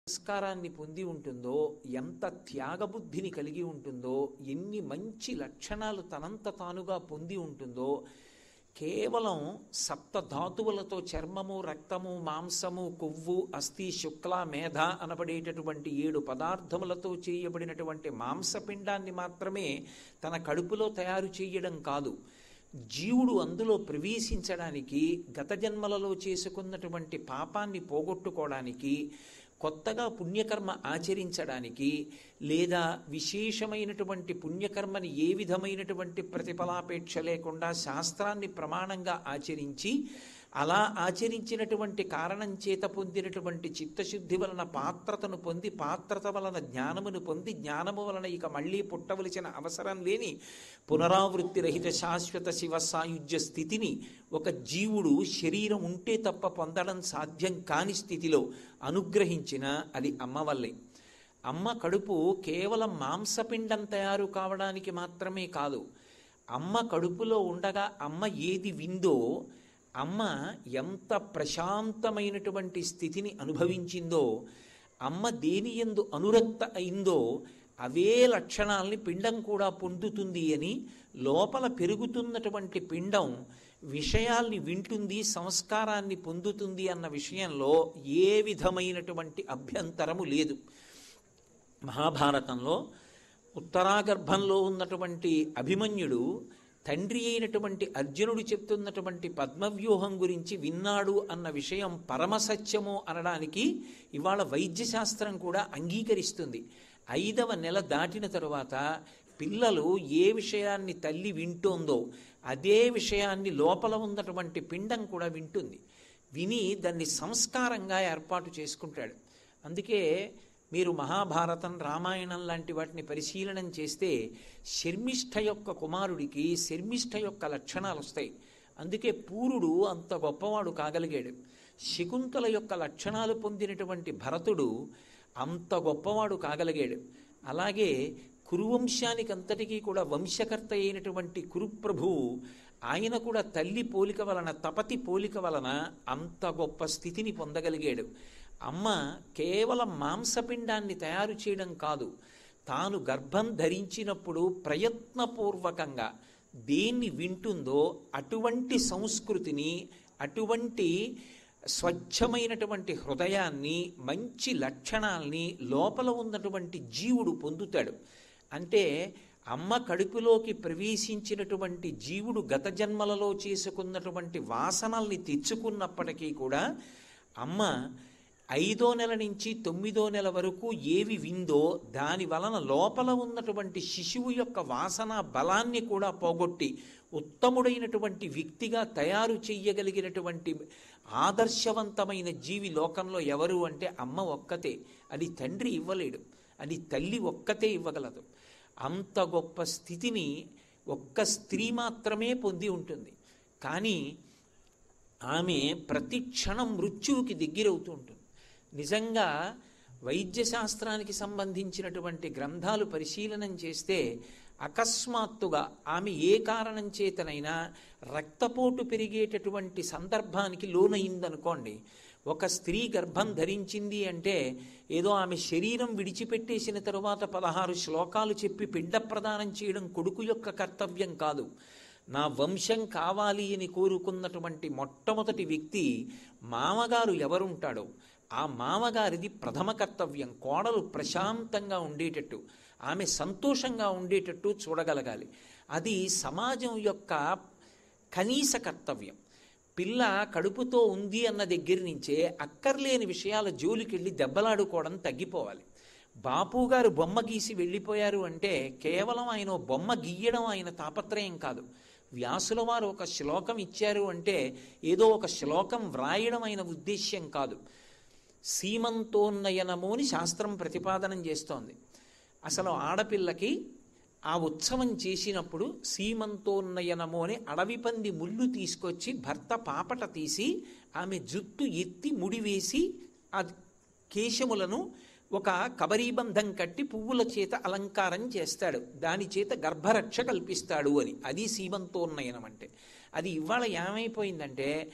సంస్కారాన్ని పొంది ఉంటుందో ఎంత త్యాగబుద్ధిని కలిగి ఉంటుందో ఎన్ని మంచి లక్షణాలు తనంత తానుగా పొంది ఉంటుందో కేవలం సప్త ధాతువులతో చర్మము రక్తము మాంసము కొవ్వు అస్థి శుక్ల మేధ అనబడేటటువంటి ఏడు పదార్థములతో చేయబడినటువంటి మాంసపిండాన్ని మాత్రమే తన కడుపులో తయారు చేయడం కాదు జీవుడు అందులో ప్రవేశించడానికి గత జన్మలలో చేసుకున్నటువంటి పాపాన్ని పోగొట్టుకోవడానికి కొత్తగా పుణ్యకర్మ ఆచరించడానికి లేదా విశేషమైనటువంటి పుణ్యకర్మని ఏ విధమైనటువంటి ప్రతిఫలాపేక్ష లేకుండా శాస్త్రాన్ని ప్రమాణంగా ఆచరించి అలా ఆచరించినటువంటి కారణం చేత పొందినటువంటి చిత్తశుద్ధి వలన పాత్రతను పొంది పాత్రత వలన జ్ఞానమును పొంది జ్ఞానము వలన ఇక మళ్ళీ పుట్టవలసిన అవసరం లేని పునరావృత్తి రహిత శాశ్వత శివ సాయుధ్య స్థితిని ఒక జీవుడు శరీరం ఉంటే తప్ప పొందడం సాధ్యం కాని స్థితిలో అనుగ్రహించిన అది అమ్మ వల్లే అమ్మ కడుపు కేవలం మాంసపిండం తయారు కావడానికి మాత్రమే కాదు అమ్మ కడుపులో ఉండగా అమ్మ ఏది విందో అమ్మ ఎంత ప్రశాంతమైనటువంటి స్థితిని అనుభవించిందో అమ్మ దేని ఎందు అనురక్త అయిందో అవే లక్షణాల్ని పిండం కూడా పొందుతుంది అని లోపల పెరుగుతున్నటువంటి పిండం విషయాల్ని వింటుంది సంస్కారాన్ని పొందుతుంది అన్న విషయంలో ఏ విధమైనటువంటి అభ్యంతరము లేదు మహాభారతంలో ఉత్తరాగర్భంలో ఉన్నటువంటి అభిమన్యుడు తండ్రి అయినటువంటి అర్జునుడు చెప్తున్నటువంటి పద్మవ్యూహం గురించి విన్నాడు అన్న విషయం పరమసత్యము అనడానికి ఇవాళ వైద్యశాస్త్రం కూడా అంగీకరిస్తుంది ఐదవ నెల దాటిన తరువాత పిల్లలు ఏ విషయాన్ని తల్లి వింటోందో అదే విషయాన్ని లోపల ఉన్నటువంటి పిండం కూడా వింటుంది విని దాన్ని సంస్కారంగా ఏర్పాటు చేసుకుంటాడు అందుకే మీరు మహాభారతం రామాయణం లాంటి వాటిని పరిశీలనం చేస్తే శర్మిష్ఠ యొక్క కుమారుడికి శర్మిష్ఠ యొక్క లక్షణాలు వస్తాయి అందుకే పూరుడు అంత గొప్పవాడు కాగలిగాడు శకుంతల యొక్క లక్షణాలు పొందినటువంటి భరతుడు అంత గొప్పవాడు కాగలిగాడు అలాగే కురువంశానికి అంతటికీ కూడా వంశకర్త అయినటువంటి కురుప్రభువు ఆయన కూడా తల్లి పోలిక వలన తపతి పోలిక వలన అంత గొప్ప స్థితిని పొందగలిగాడు అమ్మ కేవలం మాంసపిండాన్ని తయారు చేయడం కాదు తాను గర్భం ధరించినప్పుడు ప్రయత్నపూర్వకంగా దేన్ని వింటుందో అటువంటి సంస్కృతిని అటువంటి స్వచ్ఛమైనటువంటి హృదయాన్ని మంచి లక్షణాల్ని లోపల ఉన్నటువంటి జీవుడు పొందుతాడు అంటే అమ్మ కడుపులోకి ప్రవేశించినటువంటి జీవుడు గత జన్మలలో చేసుకున్నటువంటి వాసనల్ని తెచ్చుకున్నప్పటికీ కూడా అమ్మ ఐదో నెల నుంచి తొమ్మిదో నెల వరకు ఏవి విందో దాని వలన లోపల ఉన్నటువంటి శిశువు యొక్క వాసన బలాన్ని కూడా పోగొట్టి ఉత్తముడైనటువంటి వ్యక్తిగా తయారు చెయ్యగలిగినటువంటి ఆదర్శవంతమైన జీవి లోకంలో ఎవరు అంటే అమ్మ ఒక్కతే అది తండ్రి ఇవ్వలేడు అది తల్లి ఒక్కతే ఇవ్వగలదు అంత గొప్ప స్థితిని ఒక్క స్త్రీ మాత్రమే పొంది ఉంటుంది కానీ ఆమె ప్రతి క్షణం మృత్యువుకి దగ్గరవుతూ ఉంటుంది నిజంగా వైద్యశాస్త్రానికి సంబంధించినటువంటి గ్రంథాలు పరిశీలనం చేస్తే అకస్మాత్తుగా ఆమె ఏ కారణం చేతనైనా రక్తపోటు పెరిగేటటువంటి సందర్భానికి లోనయిందనుకోండి ఒక స్త్రీ గర్భం ధరించింది అంటే ఏదో ఆమె శరీరం విడిచిపెట్టేసిన తరువాత పదహారు శ్లోకాలు చెప్పి పిండ ప్రదానం చేయడం కొడుకు యొక్క కర్తవ్యం కాదు నా వంశం కావాలి అని కోరుకున్నటువంటి మొట్టమొదటి వ్యక్తి మామగారు ఎవరుంటాడో ఆ మామగారిది ప్రథమ కర్తవ్యం కోడలు ప్రశాంతంగా ఉండేటట్టు ఆమె సంతోషంగా ఉండేటట్టు చూడగలగాలి అది సమాజం యొక్క కనీస కర్తవ్యం పిల్ల కడుపుతో ఉంది అన్న దగ్గర నుంచే అక్కర్లేని విషయాల జోలికెళ్ళి దెబ్బలాడుకోవడం తగ్గిపోవాలి బాపు గారు బొమ్మ గీసి వెళ్ళిపోయారు అంటే కేవలం ఆయన ఓ బొమ్మ గీయడం ఆయన తాపత్రయం కాదు వ్యాసుల వారు ఒక శ్లోకం ఇచ్చారు అంటే ఏదో ఒక శ్లోకం వ్రాయడం ఆయన ఉద్దేశ్యం కాదు సీమంతోన్నయనము అని శాస్త్రం ప్రతిపాదనం చేస్తోంది అసలు ఆడపిల్లకి ఆ ఉత్సవం చేసినప్పుడు సీమంతోన్నయనము అని అడవి పంది ముళ్ళు తీసుకొచ్చి భర్త పాపట తీసి ఆమె జుట్టు ఎత్తి ముడివేసి ఆ కేశములను ఒక కబరీబంధం కట్టి పువ్వుల చేత అలంకారం చేస్తాడు దాని చేత గర్భరక్ష కల్పిస్తాడు అని అది సీమంతోన్నయనం అంటే అది ఇవాళ ఏమైపోయిందంటే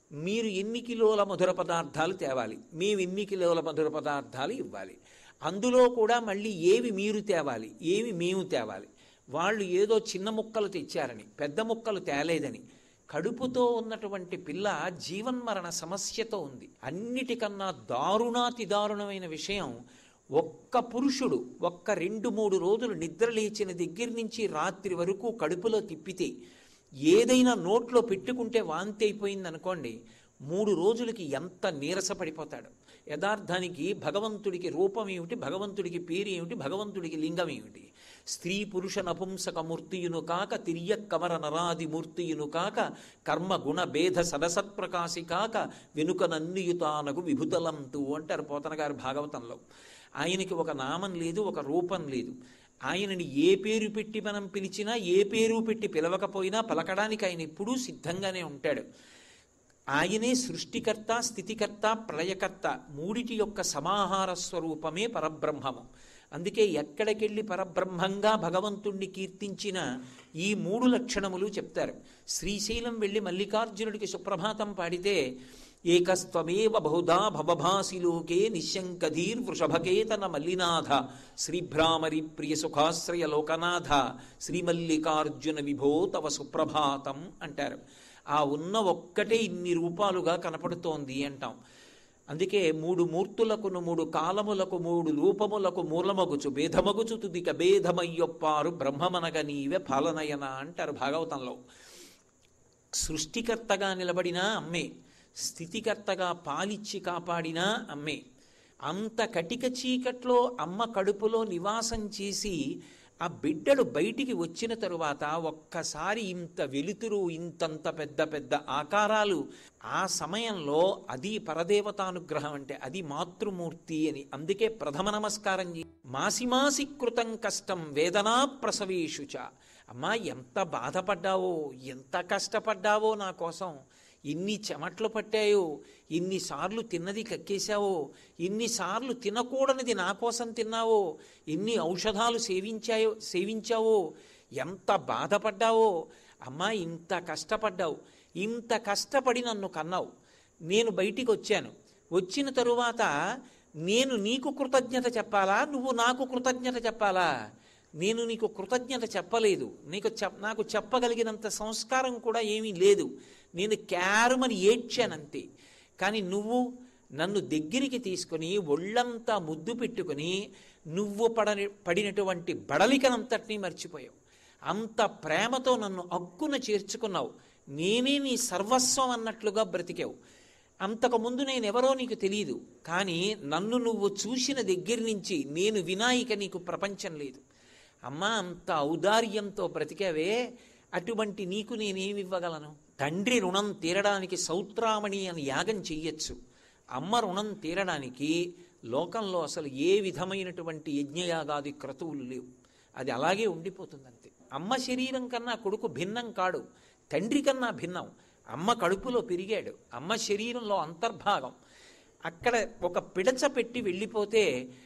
మీరు ఎన్ని కిలోల మధుర పదార్థాలు తేవాలి మేము ఎన్ని కిలోల మధుర పదార్థాలు ఇవ్వాలి అందులో కూడా మళ్ళీ ఏవి మీరు తేవాలి ఏవి మేము తేవాలి వాళ్ళు ఏదో చిన్న ముక్కలు తెచ్చారని పెద్ద ముక్కలు తేలేదని కడుపుతో ఉన్నటువంటి పిల్ల జీవన్మరణ సమస్యతో ఉంది అన్నిటికన్నా దారుణాతి దారుణమైన విషయం ఒక్క పురుషుడు ఒక్క రెండు మూడు రోజులు నిద్ర లేచిన దగ్గర నుంచి రాత్రి వరకు కడుపులో తిప్పితే ఏదైనా నోట్లో పెట్టుకుంటే వాంతి అయిపోయింది అనుకోండి మూడు రోజులకి ఎంత నీరసపడిపోతాడు యథార్థానికి భగవంతుడికి రూపం ఏమిటి భగవంతుడికి పేరు ఏమిటి భగవంతుడికి లింగం ఏమిటి స్త్రీ పురుష నపుంసక మూర్తియును కాక తిర్య కమర నరాది మూర్తియును కాక కర్మ గుణ భేద సదసత్ప్రకాశి కాక వెనుక నన్నియుతానకు విభుతలంతు అంటారు పోతన గారు భాగవతంలో ఆయనకి ఒక నామం లేదు ఒక రూపం లేదు ఆయనని ఏ పేరు పెట్టి మనం పిలిచినా ఏ పేరు పెట్టి పిలవకపోయినా పలకడానికి ఆయన ఎప్పుడూ సిద్ధంగానే ఉంటాడు ఆయనే సృష్టికర్త స్థితికర్త ప్రళయకర్త మూడిటి యొక్క సమాహార స్వరూపమే పరబ్రహ్మము అందుకే ఎక్కడికెళ్ళి పరబ్రహ్మంగా భగవంతుణ్ణి కీర్తించిన ఈ మూడు లక్షణములు చెప్తారు శ్రీశైలం వెళ్ళి మల్లికార్జునుడికి సుప్రభాతం పాడితే ఏకస్త్వమేవ బహుధా భవభాసి లోకే నిశంకధీర్ వృషభకేతన మల్లినాథ శ్రీభ్రామరి ప్రియ సుఖాశ్రయ లోకనాథ శ్రీమల్లికార్జున విభో తవ సుప్రభాతం అంటారు ఆ ఉన్న ఒక్కటే ఇన్ని రూపాలుగా కనపడుతోంది అంటాం అందుకే మూడు మూర్తులకును మూడు కాలములకు మూడు రూపములకు మూలమగుచు భేదమగుచు తుదిక భేదమయ్యొప్పారు బ్రహ్మమనగ నీవే పాలనయన అంటారు భాగవతంలో సృష్టికర్తగా నిలబడినా అమ్మే స్థితికర్తగా పాలిచ్చి కాపాడినా అమ్మే అంత కటిక చీకట్లో అమ్మ కడుపులో నివాసం చేసి ఆ బిడ్డలు బయటికి వచ్చిన తరువాత ఒక్కసారి ఇంత వెలుతురు ఇంతంత పెద్ద పెద్ద ఆకారాలు ఆ సమయంలో అది పరదేవతానుగ్రహం అంటే అది మాతృమూర్తి అని అందుకే ప్రథమ నమస్కారం చే మాసి మాసి కృతం కష్టం వేదనా ప్రసవేషుచ అమ్మా ఎంత బాధపడ్డావో ఎంత కష్టపడ్డావో నా కోసం ఎన్ని చెమట్లు పట్టాయో ఎన్నిసార్లు తిన్నది కక్కేశావో ఎన్నిసార్లు తినకూడనిది నా కోసం తిన్నావో ఎన్ని ఔషధాలు సేవించాయో సేవించావో ఎంత బాధపడ్డావో అమ్మా ఇంత కష్టపడ్డావు ఇంత కష్టపడి నన్ను కన్నావు నేను బయటికి వచ్చాను వచ్చిన తరువాత నేను నీకు కృతజ్ఞత చెప్పాలా నువ్వు నాకు కృతజ్ఞత చెప్పాలా నేను నీకు కృతజ్ఞత చెప్పలేదు నీకు చెప్ నాకు చెప్పగలిగినంత సంస్కారం కూడా ఏమీ లేదు నేను క్యారుమని ఏడ్చానంతే కానీ నువ్వు నన్ను దగ్గరికి తీసుకొని ఒళ్ళంతా ముద్దు పెట్టుకొని నువ్వు పడని పడినటువంటి బడలికనంతటినీ మర్చిపోయావు అంత ప్రేమతో నన్ను అక్కున చేర్చుకున్నావు నేనే నీ సర్వస్వం అన్నట్లుగా బ్రతికావు అంతకుముందు నేనెవరో నీకు తెలియదు కానీ నన్ను నువ్వు చూసిన దగ్గర నుంచి నేను వినాయిక నీకు ప్రపంచం లేదు అమ్మా అంత ఔదార్యంతో బ్రతికావే అటువంటి నీకు నేనేమి ఇవ్వగలను తండ్రి రుణం తీరడానికి సౌత్రామణి అని యాగం చెయ్యొచ్చు అమ్మ రుణం తీరడానికి లోకంలో అసలు ఏ విధమైనటువంటి యజ్ఞయాగాది క్రతువులు లేవు అది అలాగే ఉండిపోతుంది అంతే అమ్మ శరీరం కన్నా కొడుకు భిన్నం కాడు తండ్రి కన్నా భిన్నం అమ్మ కడుపులో పెరిగాడు అమ్మ శరీరంలో అంతర్భాగం అక్కడ ఒక పిడచ పెట్టి వెళ్ళిపోతే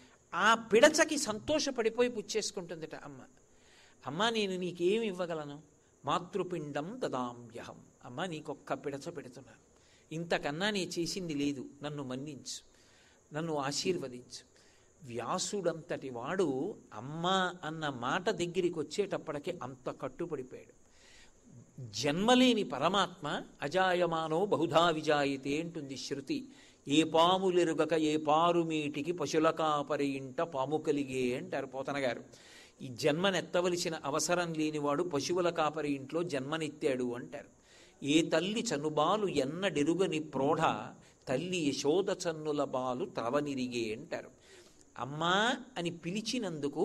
ఆ పిడచకి సంతోషపడిపోయి పుచ్చేసుకుంటుందట అమ్మ అమ్మ నేను నీకేమి ఇవ్వగలను మాతృపిండం దదామ్యహం అమ్మ నీకొక్క పిడచ పెడుతున్నాను ఇంతకన్నా నీ చేసింది లేదు నన్ను మన్నించు నన్ను ఆశీర్వదించు వ్యాసుడంతటి వాడు అమ్మ అన్న మాట దగ్గరికి వచ్చేటప్పటికి అంత కట్టుపడిపోయాడు జన్మలేని పరమాత్మ అజాయమానో బహుధా విజాయితే అంటుంది శృతి ఏ పాములెరుగక ఏ పారుమీటికి పశుల కాపరి ఇంట పాము కలిగే అంటారు పోతన గారు ఈ జన్మనెత్తవలసిన అవసరం లేనివాడు పశువుల కాపరి ఇంట్లో జన్మనెత్తాడు అంటారు ఏ తల్లి చనుబాలు ఎన్నడెరుగని ప్రోఢ తల్లి యశోద చన్నుల బాలు త్రవనిరిగే అంటారు అమ్మా అని పిలిచినందుకు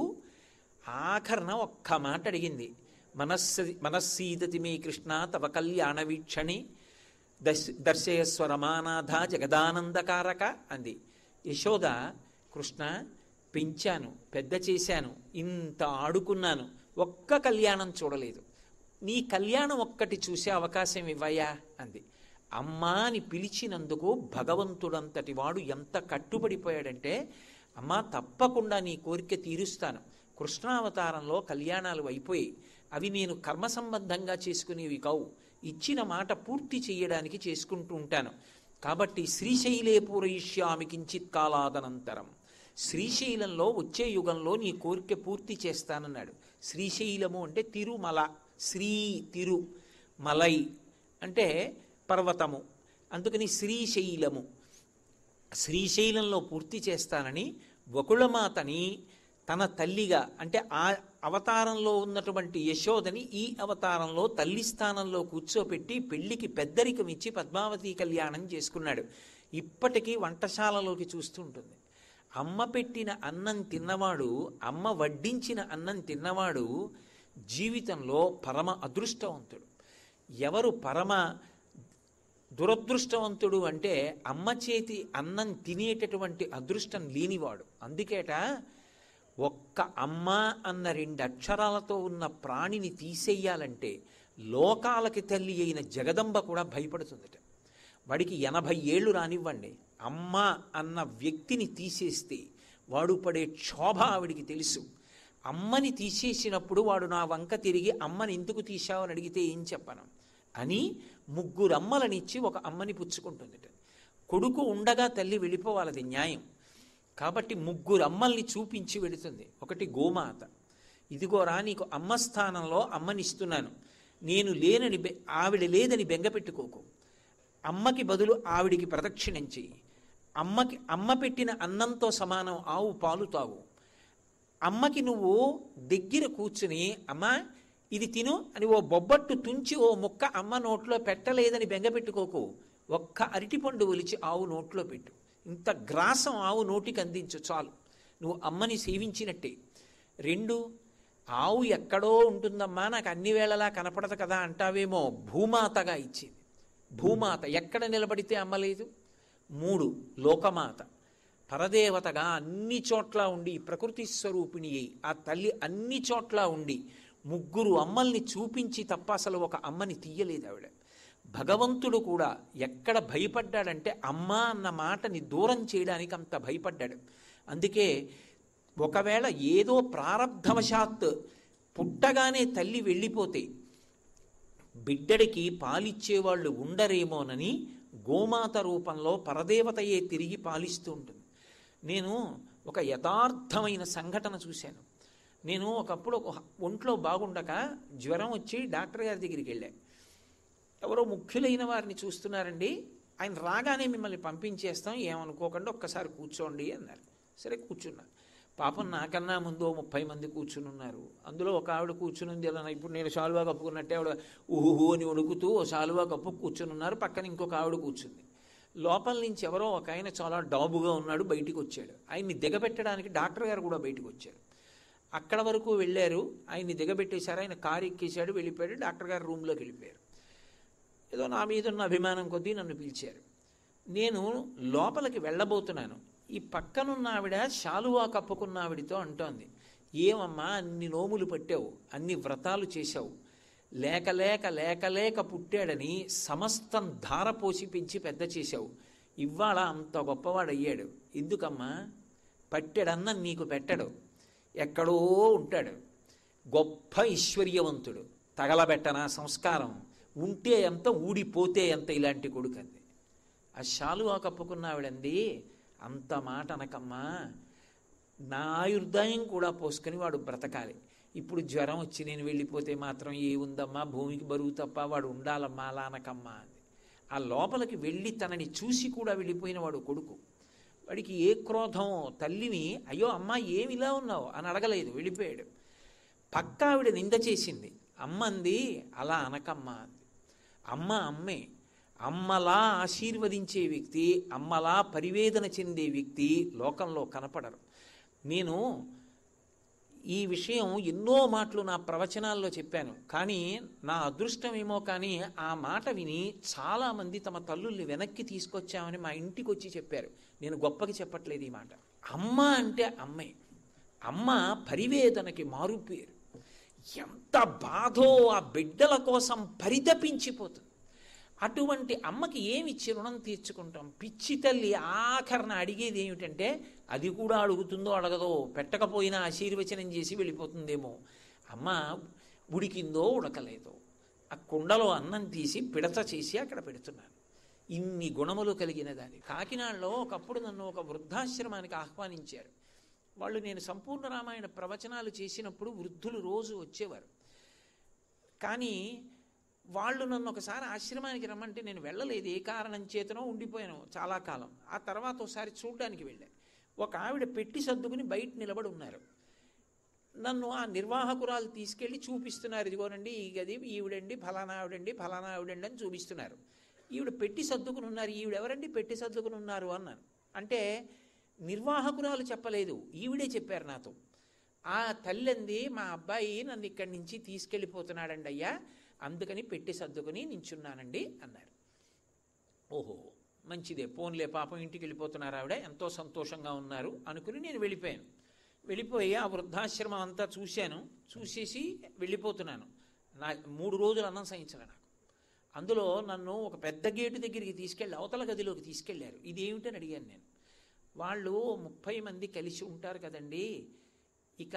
ఆఖరణ ఒక్క మాట అడిగింది మనస్సు మనస్సీదతి మే కృష్ణ తవ కళ్యాణ వీక్షణి దర్శ దర్శయస్వ రమానాథ జగదానందకారక అంది యశోద కృష్ణ పెంచాను పెద్ద చేశాను ఇంత ఆడుకున్నాను ఒక్క కళ్యాణం చూడలేదు నీ కళ్యాణం ఒక్కటి చూసే అవకాశం ఇవ్వయా అంది అమ్మా అని పిలిచినందుకు భగవంతుడంతటి వాడు ఎంత కట్టుబడిపోయాడంటే అమ్మా తప్పకుండా నీ కోరిక తీరుస్తాను కృష్ణావతారంలో కళ్యాణాలు అయిపోయి అవి నేను కర్మ సంబంధంగా చేసుకునేవి కావు ఇచ్చిన మాట పూర్తి చేయడానికి చేసుకుంటూ ఉంటాను కాబట్టి శ్రీశైలే పూరయిష్యామి కించిత్ కాలాదనంతరం శ్రీశైలంలో వచ్చే యుగంలో నీ కోరిక పూర్తి చేస్తానన్నాడు శ్రీశైలము అంటే తిరుమల శ్రీ తిరు మలై అంటే పర్వతము అందుకని శ్రీశైలము శ్రీశైలంలో పూర్తి చేస్తానని వకుళమాతని తన తల్లిగా అంటే ఆ అవతారంలో ఉన్నటువంటి యశోదని ఈ అవతారంలో తల్లి స్థానంలో కూర్చోపెట్టి పెళ్లికి పెద్దరికం ఇచ్చి పద్మావతి కళ్యాణం చేసుకున్నాడు ఇప్పటికీ వంటశాలలోకి చూస్తూ ఉంటుంది అమ్మ పెట్టిన అన్నం తిన్నవాడు అమ్మ వడ్డించిన అన్నం తిన్నవాడు జీవితంలో పరమ అదృష్టవంతుడు ఎవరు పరమ దురదృష్టవంతుడు అంటే అమ్మ చేతి అన్నం తినేటటువంటి అదృష్టం లేనివాడు అందుకేట ఒక్క అమ్మ అన్న రెండు అక్షరాలతో ఉన్న ప్రాణిని తీసేయాలంటే లోకాలకి తల్లి అయిన జగదంబ కూడా భయపడుతుందట వాడికి ఎనభై ఏళ్ళు రానివ్వండి అమ్మ అన్న వ్యక్తిని తీసేస్తే వాడు పడే క్షోభ ఆవిడికి తెలుసు అమ్మని తీసేసినప్పుడు వాడు నా వంక తిరిగి అమ్మని ఎందుకు తీశావని అడిగితే ఏం చెప్పను అని ముగ్గురు అమ్మలనిచ్చి ఒక అమ్మని పుచ్చుకుంటుందిట కొడుకు ఉండగా తల్లి వెళ్ళిపోవాలది న్యాయం కాబట్టి ముగ్గురు అమ్మల్ని చూపించి వెడుతుంది ఒకటి గోమాత ఇదిగోరా నీకు అమ్మ స్థానంలో అమ్మనిస్తున్నాను నేను లేనని బె- ఆవిడ లేదని బెంగ పెట్టుకోకు అమ్మకి బదులు ఆవిడికి ప్రదక్షిణం చెయ్యి అమ్మకి అమ్మ పెట్టిన అన్నంతో సమానం ఆవు పాలు తాగు అమ్మకి నువ్వు దగ్గర కూర్చుని అమ్మా ఇది తిను అని ఓ బొబ్బట్టు తుంచి ఓ ముక్క అమ్మ నోట్లో పెట్టలేదని బెంగపెట్టుకోకు ఒక్క అరటిపండు ఒలిచి ఆవు నోట్లో పెట్టు ఇంత గ్రాసం ఆవు నోటికి అందించు చాలు నువ్వు అమ్మని సేవించినట్టే రెండు ఆవు ఎక్కడో ఉంటుందమ్మా నాకు అన్ని వేళలా కనపడదు కదా అంటావేమో భూమాతగా ఇచ్చింది భూమాత ఎక్కడ నిలబడితే అమ్మలేదు మూడు లోకమాత పరదేవతగా అన్ని చోట్ల ఉండి ప్రకృతి స్వరూపిణి అయి ఆ తల్లి అన్ని చోట్ల ఉండి ముగ్గురు అమ్మల్ని చూపించి తప్ప అసలు ఒక అమ్మని తీయలేదు ఆవిడ భగవంతుడు కూడా ఎక్కడ భయపడ్డాడంటే అమ్మ అన్న మాటని దూరం చేయడానికి అంత భయపడ్డాడు అందుకే ఒకవేళ ఏదో ప్రారబ్ధవశాత్ పుట్టగానే తల్లి వెళ్ళిపోతే బిడ్డడికి పాలిచ్చేవాళ్ళు ఉండరేమోనని గోమాత రూపంలో పరదేవతయే తిరిగి పాలిస్తూ ఉంటుంది నేను ఒక యథార్థమైన సంఘటన చూశాను నేను ఒకప్పుడు ఒక ఒంట్లో బాగుండక జ్వరం వచ్చి డాక్టర్ గారి దగ్గరికి వెళ్ళా ఎవరో ముఖ్యులైన వారిని చూస్తున్నారండి ఆయన రాగానే మిమ్మల్ని పంపించేస్తాం ఏమనుకోకుండా ఒక్కసారి కూర్చోండి అన్నారు సరే కూర్చున్నా పాపం నాకన్నా ముందు ఓ ముప్పై మంది కూర్చుని ఉన్నారు అందులో ఒక ఆవిడ కూర్చుని ఉంది అలా ఇప్పుడు నేను శాలువా కప్పుకున్నట్టే ఆవిడ ఊహు అని వణుకుతూ ఓ శాలువా కప్పు కూర్చుని ఉన్నారు పక్కన ఇంకొక ఆవిడ కూర్చుంది లోపల నుంచి ఎవరో ఒక ఆయన చాలా డాబుగా ఉన్నాడు బయటికి వచ్చాడు ఆయన్ని దిగబెట్టడానికి డాక్టర్ గారు కూడా బయటికి వచ్చారు అక్కడ వరకు వెళ్ళారు ఆయన్ని దిగబెట్టేశారు ఆయన కారు ఎక్కేశాడు వెళ్ళిపోయాడు డాక్టర్ గారు రూమ్లోకి వెళ్ళిపోయారు ఏదో నా మీద ఉన్న అభిమానం కొద్దీ నన్ను పిలిచారు నేను లోపలికి వెళ్ళబోతున్నాను ఈ పక్కనున్న ఆవిడ శాలువా కప్పుకున్న ఆవిడితో అంటోంది ఏమమ్మా అన్ని నోములు పట్టావు అన్ని వ్రతాలు చేశావు లేక లేక లేక లేక పుట్టాడని సమస్తం ధార పోసి పెంచి పెద్ద చేశావు ఇవాళ అంత గొప్పవాడయ్యాడు ఎందుకమ్మా పట్టెడన్నం నీకు పెట్టడు ఎక్కడో ఉంటాడు గొప్ప ఐశ్వర్యవంతుడు తగలబెట్టన సంస్కారం ఉంటే ఎంత ఊడిపోతే ఎంత ఇలాంటి కొడుకు అంది ఆ శాలువా కప్పుకున్న ఆవిడంది అంత మాట అనకమ్మా నా ఆయుర్దాయం కూడా పోసుకొని వాడు బ్రతకాలి ఇప్పుడు జ్వరం వచ్చి నేను వెళ్ళిపోతే మాత్రం ఏ ఉందమ్మా భూమికి బరువు తప్ప వాడు ఉండాలమ్మా అలా అనకమ్మా అంది ఆ లోపలికి వెళ్ళి తనని చూసి కూడా వెళ్ళిపోయిన వాడు కొడుకు వాడికి ఏ క్రోధం తల్లిని అయ్యో అమ్మా ఏమి ఇలా ఉన్నావు అని అడగలేదు వెళ్ళిపోయాడు పక్క ఆవిడ నింద చేసింది అమ్మంది అలా అనకమ్మా అంది అమ్మ అమ్మే అమ్మలా ఆశీర్వదించే వ్యక్తి అమ్మలా పరివేదన చెందే వ్యక్తి లోకంలో కనపడరు నేను ఈ విషయం ఎన్నో మాటలు నా ప్రవచనాల్లో చెప్పాను కానీ నా అదృష్టం ఏమో కానీ ఆ మాట విని చాలామంది తమ తల్లుల్ని వెనక్కి తీసుకొచ్చామని మా ఇంటికి వచ్చి చెప్పారు నేను గొప్పకి చెప్పట్లేదు ఈ మాట అమ్మ అంటే అమ్మే అమ్మ పరివేదనకి మారు పేరు ఎంత బాధో ఆ బిడ్డల కోసం పరితపించిపోతుంది అటువంటి అమ్మకి ఏమి ఇచ్చి రుణం తీర్చుకుంటాం పిచ్చి తల్లి ఆఖరణ అడిగేది ఏమిటంటే అది కూడా అడుగుతుందో అడగదో పెట్టకపోయినా ఆశీర్వచనం చేసి వెళ్ళిపోతుందేమో అమ్మ ఉడికిందో ఉడకలేదో ఆ కుండలో అన్నం తీసి పిడత చేసి అక్కడ పెడుతున్నాను ఇన్ని గుణములు కలిగిన దాన్ని కాకినాడలో ఒకప్పుడు నన్ను ఒక వృద్ధాశ్రమానికి ఆహ్వానించారు వాళ్ళు నేను సంపూర్ణ రామాయణ ప్రవచనాలు చేసినప్పుడు వృద్ధులు రోజు వచ్చేవారు కానీ వాళ్ళు నన్ను ఒకసారి ఆశ్రమానికి రమ్మంటే నేను వెళ్ళలేదు ఏ కారణం చేతనో ఉండిపోయాను చాలా కాలం ఆ తర్వాత ఒకసారి చూడడానికి వెళ్ళాను ఒక ఆవిడ పెట్టి సర్దుకుని బయట నిలబడి ఉన్నారు నన్ను ఆ నిర్వాహకురాలు తీసుకెళ్ళి చూపిస్తున్నారు ఇదిగోనండి ఈ గది ఈవిడండి ఫలానా ఆవిడండి ఫలానా ఆవిడండి అని చూపిస్తున్నారు ఈవిడ పెట్టి సర్దుకుని ఉన్నారు ఈవిడ ఎవరండి పెట్టి సర్దుకుని ఉన్నారు అన్నాను అంటే నిర్వాహకురాలు చెప్పలేదు ఈవిడే చెప్పారు నాతో ఆ తల్లింది మా అబ్బాయి నన్ను ఇక్కడి నుంచి తీసుకెళ్ళిపోతున్నాడండి అయ్యా అందుకని పెట్టి సర్దుకుని నించున్నానండి అన్నారు ఓహో మంచిదే పోన్లే పాపం ఇంటికి వెళ్ళిపోతున్నారు ఆవిడ ఎంతో సంతోషంగా ఉన్నారు అనుకుని నేను వెళ్ళిపోయాను వెళ్ళిపోయి ఆ వృద్ధాశ్రమం అంతా చూశాను చూసేసి వెళ్ళిపోతున్నాను నా మూడు రోజులు అన్నం సహించలే నాకు అందులో నన్ను ఒక పెద్ద గేటు దగ్గరికి తీసుకెళ్ళి అవతల గదిలోకి తీసుకెళ్లారు ఇది ఏమిటని అడిగాను నేను వాళ్ళు ముప్పై మంది కలిసి ఉంటారు కదండి ఇక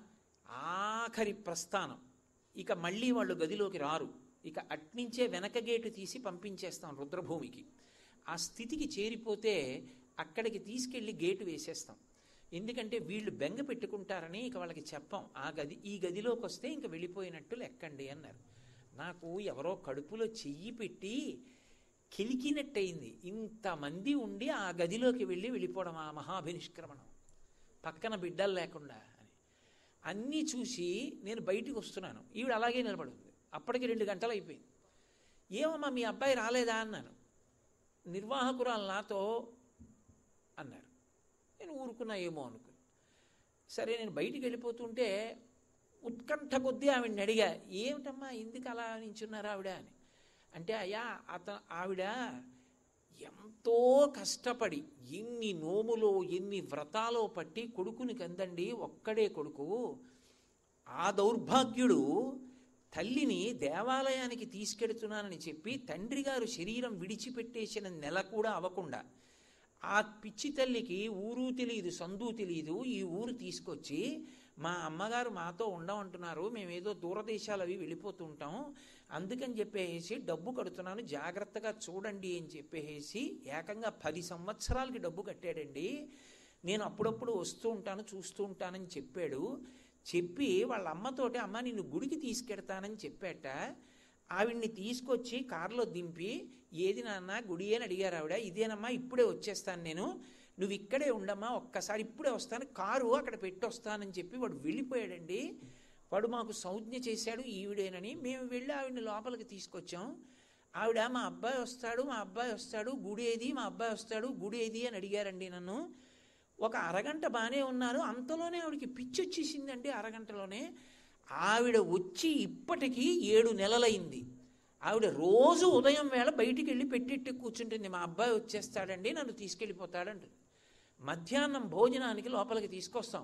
ఆఖరి ప్రస్థానం ఇక మళ్ళీ వాళ్ళు గదిలోకి రారు ఇక అట్నుంచే వెనక గేటు తీసి పంపించేస్తాం రుద్రభూమికి ఆ స్థితికి చేరిపోతే అక్కడికి తీసుకెళ్ళి గేటు వేసేస్తాం ఎందుకంటే వీళ్ళు బెంగ పెట్టుకుంటారని ఇక వాళ్ళకి చెప్పం ఆ గది ఈ గదిలోకి వస్తే ఇంక వెళ్ళిపోయినట్టు లెక్కండి అన్నారు నాకు ఎవరో కడుపులో చెయ్యి పెట్టి కిలికినట్టయింది ఇంతమంది ఉండి ఆ గదిలోకి వెళ్ళి వెళ్ళిపోవడం ఆ మహాభినిష్క్రమణం పక్కన బిడ్డలు లేకుండా అని అన్నీ చూసి నేను బయటికి వస్తున్నాను ఈవిడ అలాగే నిలబడింది అప్పటికి రెండు గంటలు అయిపోయింది ఏమమ్మా మీ అబ్బాయి రాలేదా అన్నాను నిర్వాహకురాలు నాతో అన్నారు నేను ఊరుకున్నా ఏమో అనుకుని సరే నేను బయటికి వెళ్ళిపోతుంటే ఉత్కంఠ కొద్దీ ఆవిడని అడిగా ఏమిటమ్మా ఎందుకు అలా నించున్నారు ఆవిడ అని అంటే అయ్యా అత ఆవిడ ఎంతో కష్టపడి ఎన్ని నోములో ఎన్ని వ్రతాలో పట్టి కొడుకుని కందండి ఒక్కడే కొడుకు ఆ దౌర్భాగ్యుడు తల్లిని దేవాలయానికి తీసుకెడుతున్నానని చెప్పి తండ్రి గారు శరీరం విడిచిపెట్టేసిన నెల కూడా అవ్వకుండా ఆ పిచ్చి తల్లికి ఊరు తెలియదు సందు తెలియదు ఈ ఊరు తీసుకొచ్చి మా అమ్మగారు మాతో ఉండమంటున్నారు మేమేదో దూరదేశాలు అవి వెళ్ళిపోతుంటాం అందుకని చెప్పేసి డబ్బు కడుతున్నాను జాగ్రత్తగా చూడండి అని చెప్పేసి ఏకంగా పది సంవత్సరాలకి డబ్బు కట్టాడండి నేను అప్పుడప్పుడు వస్తూ ఉంటాను చూస్తూ ఉంటానని చెప్పాడు చెప్పి వాళ్ళ అమ్మతోటి అమ్మ నిన్ను గుడికి తీసుకెడతానని చెప్పాట ఆవిడ్ని తీసుకొచ్చి కారులో దింపి ఏది నాన్న గుడి అని అడిగారు ఆవిడ ఇదేనమ్మా ఇప్పుడే వచ్చేస్తాను నేను నువ్వు ఇక్కడే ఉండమ్మా ఒక్కసారి ఇప్పుడే వస్తాను కారు అక్కడ పెట్టి వస్తానని చెప్పి వాడు వెళ్ళిపోయాడండి వాడు మాకు సంజ్ఞ చేశాడు ఈవిడేనని మేము వెళ్ళి ఆవిడని లోపలికి తీసుకొచ్చాం ఆవిడ మా అబ్బాయి వస్తాడు మా అబ్బాయి వస్తాడు గుడి ఏది మా అబ్బాయి వస్తాడు గుడి ఏది అని అడిగారండి నన్ను ఒక అరగంట బాగానే ఉన్నారు అంతలోనే ఆవిడకి పిచ్చి వచ్చేసిందండి అరగంటలోనే ఆవిడ వచ్చి ఇప్పటికీ ఏడు నెలలైంది ఆవిడ రోజు ఉదయం వేళ బయటికి వెళ్ళి పెట్టెట్టి కూర్చుంటుంది మా అబ్బాయి వచ్చేస్తాడండి నన్ను తీసుకెళ్ళిపోతాడంట మధ్యాహ్నం భోజనానికి లోపలికి తీసుకొస్తాం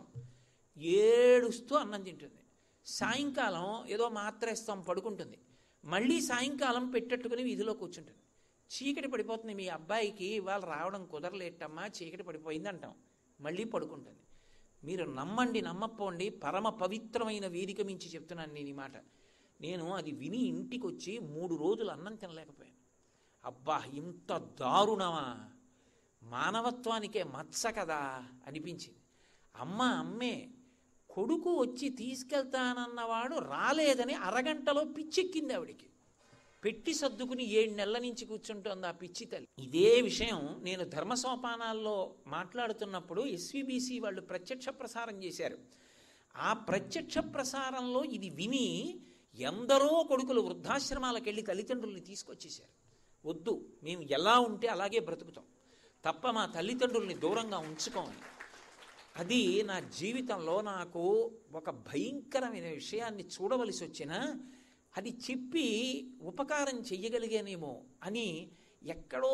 ఏడుస్తూ అన్నం తింటుంది సాయంకాలం ఏదో మాత్ర ఇస్తాం పడుకుంటుంది మళ్ళీ సాయంకాలం పెట్టెట్టుకుని వీధిలో కూర్చుంటుంది చీకటి పడిపోతుంది మీ అబ్బాయికి ఇవాళ రావడం కుదరలేటమ్మా చీకటి పడిపోయింది అంటాం మళ్ళీ పడుకుంటుంది మీరు నమ్మండి నమ్మపోండి పరమ పవిత్రమైన వేదిక మించి చెప్తున్నాను నేను ఈ మాట నేను అది విని ఇంటికి వచ్చి మూడు రోజులు అన్నం తినలేకపోయాను అబ్బా ఇంత దారుణమా మానవత్వానికే మత్స కదా అనిపించింది అమ్మ అమ్మే కొడుకు వచ్చి తీసుకెళ్తానన్నవాడు రాలేదని అరగంటలో పిచ్చెక్కింది ఆవిడికి పెట్టి సర్దుకుని ఏడు నెలల నుంచి కూర్చుంటోంది ఆ పిచ్చి తల్లి ఇదే విషయం నేను ధర్మ సోపానాల్లో మాట్లాడుతున్నప్పుడు ఎస్విబిసి వాళ్ళు ప్రత్యక్ష ప్రసారం చేశారు ఆ ప్రత్యక్ష ప్రసారంలో ఇది విని ఎందరో కొడుకులు వృద్ధాశ్రమాలకు వెళ్ళి తల్లిదండ్రుల్ని తీసుకొచ్చేశారు వద్దు మేము ఎలా ఉంటే అలాగే బ్రతుకుతాం తప్ప మా తల్లిదండ్రుల్ని దూరంగా ఉంచుకోమని అది నా జీవితంలో నాకు ఒక భయంకరమైన విషయాన్ని చూడవలసి వచ్చినా అది చెప్పి ఉపకారం చెయ్యగలిగానేమో అని ఎక్కడో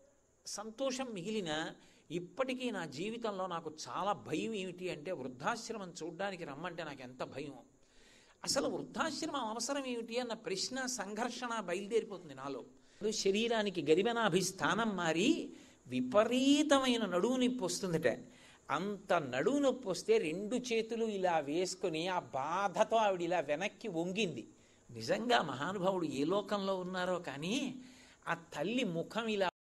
సంతోషం మిగిలిన ఇప్పటికీ నా జీవితంలో నాకు చాలా భయం ఏమిటి అంటే వృద్ధాశ్రమం చూడడానికి రమ్మంటే నాకు ఎంత భయం అసలు వృద్ధాశ్రమం అవసరం ఏమిటి అన్న ప్రశ్న సంఘర్షణ బయలుదేరిపోతుంది నాలో శరీరానికి గరిమనాభి స్థానం మారి విపరీతమైన నడువు నొప్పి వస్తుందట అంత నడువు నొప్పి వస్తే రెండు చేతులు ఇలా వేసుకొని ఆ బాధతో ఆవిడ ఇలా వెనక్కి వంగింది నిజంగా మహానుభావుడు ఏ లోకంలో ఉన్నారో కానీ ఆ తల్లి ముఖం ఇలా